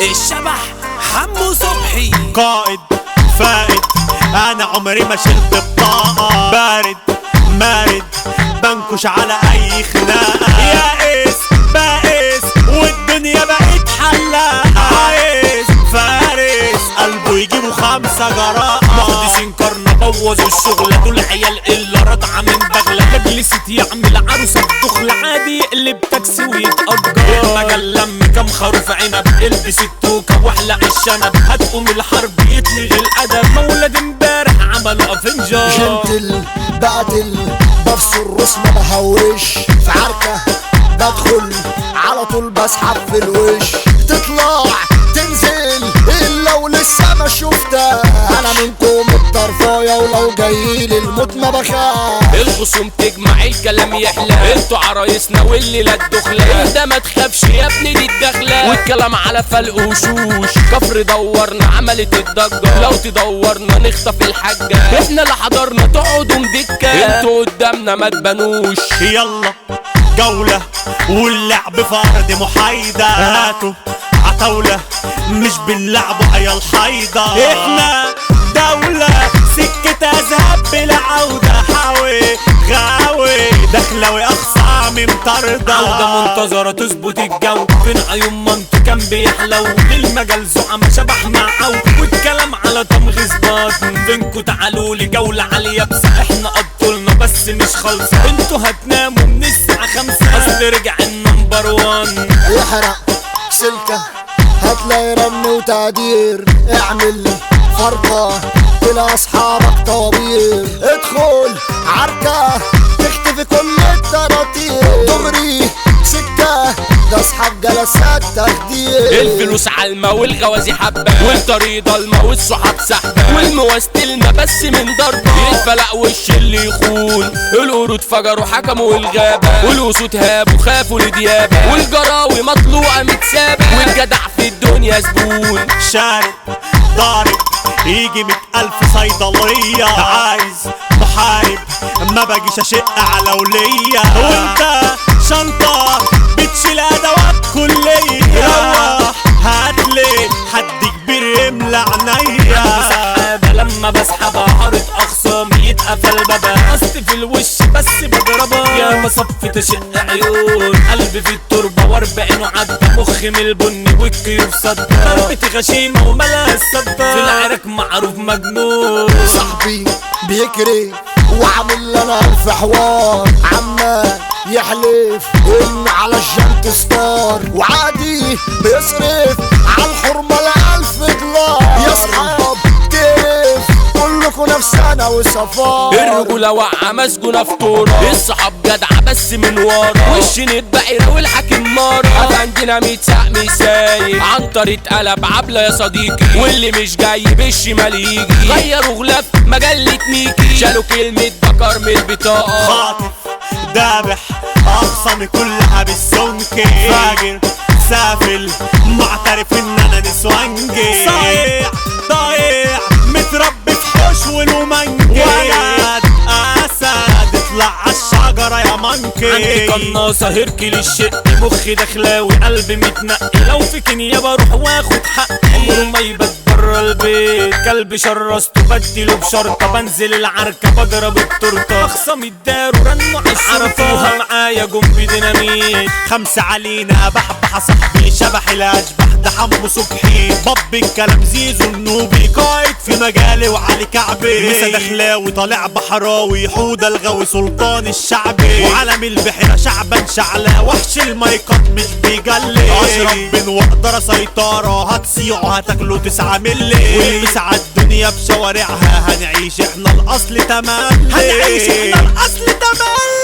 الشبح حمو صبحي قائد فائد انا عمري ما شلت بطاقة بارد مارد بنكش على اي خناقة يائس بائس والدنيا بقت حلاقة عايز فارس قلبه يجيبوا خمسة جراء مهندسين كرنا بوظوا الشغل دول عيال الا رضعة من بغلة مجلسة يعمل عروسة بدخل عادي يقلب تاكسي ويتأجر مجال لم كام خروف عنب البس التوكة واحلق الشنب هتقوم الحرب يتلغي الادب مولد امبارح عملوا افنجر جنتل بعدل بفصل الرسم ما بهوش في عركة بدخل على طول بسحب في الوش تطلع تنزل الا ولسه ما شفتها انا منكم الطرفايه ولو جايلي الموت ما بخاف الخصوم تجمع الكلام يحلى انتوا عرايسنا والليلة الدخلة انت ما تخافش يا ابني دي الدخلة والكلام على فلق وشوش كفر دورنا عملت الضجة لو تدورنا نخطف الحاجة احنا اللي حضرنا تقعدوا مدكة انتوا قدامنا ما تبانوش يلا جولة واللعب فرد محايدة هاتوا عتاولة مش بنلعبوا عيال حايدة احنا دولة سكة ذهب بلا عودة حاوي غاوي دخلوي اخصى من طردة عودة منتظرة تظبط الجو فين عيون منطق كان بيحلو المجال زعما شبح مع عو والكلام على تمغيظ باطن فينكوا تعالوا لي جولة على اليابسة احنا قطولنا بس مش خالصة انتوا هتناموا من الساعة خمسة اصل رجع النمبر وان يحرق سلكة هتلاقي رن وتقدير اعمل فرقة تلاقي اصحابك طوابير ادخل عركة تختفي كل التراتير دغري سكة ده اصحاب جلسات تخدير الفلوس علمة والغوازي حبة والطريق ضلمة والصحاب سحبة والمواستلنا بس من ضربة يتفلق وش اللي يخون القرود فجروا حكموا الغابة والأسود هابوا خافوا لديابة والجراوي مطلوعة متسابة والجدع في الدنيا زبون شارب ضارب يجي مئة ألف صيدلية عايز محارب ما باجيش أشق على ولية وانت شنطة بتشيل أدوات كلية روح هاتلي حد كبير يملى عينيا سحابة لما بسحبها حارة أخصامي يتقفل بابا قصدي في الوش بس بضربها يا ما صف تشق عيون قلبي في التربة واربعينه عدى مخي من البني والكيوف صدى ضربتي غشيمة وملاها الصدى في العرك معروف مجنون صاحبي بيكري وعامل لنا الف حوار عمال يحلف ان على الجنت ستار وعادي بيصرف على الحرمة لألف دولار يا اصحاب كيف كلكم نفسنا وصفار الرجولة واقعة مسجونة في طورة الصحاب جدعة بس من ورا وش نتبقر والحاكم مرة عندنا ميت ساق مسايق عنتر اتقلب عبلة يا صديقي واللي مش جاي بالشمال يجي غيروا غلاف مجلة ميكي شالوا كلمة بكر من البطاقة خاطف دابح أخصامي كلها بالسنكي فاجر سافل معترف ان انا نسوانجي صايع ضايع متربي في حوش والومنجي ولد اسد اطلع عالشجرة يا مانكي عندي قناصة هركل الشق مخي دخلاوي قلبي متنقي لو في كينيا بروح واخد حقي عمره ما يبات بره البيت كلب شرسته بديله بشرطة بنزل العركة بضرب التورتة اخصامي اداروا رنوا على عرفوها معايا جنبي ديناميت خمسة علينا بحبح صاحبي شبح الاشبح ده حمو صبحي باب الكلام زيزو النوبي قايد في مجالي وعلي كعبي مسا دخلاوي طالع بحراوي حودة الغاوي سلطان الشعبي وعالم البحيرة شعبا شعلة وحش المايكات مش بيجلي اشرب بن واقدر سيطرة هتصيعوا هتاكلوا تسعة ملي والمس على الدنيا بشوارعها هنعيش احنا الاصل تمام هنعيش احنا الاصل تمام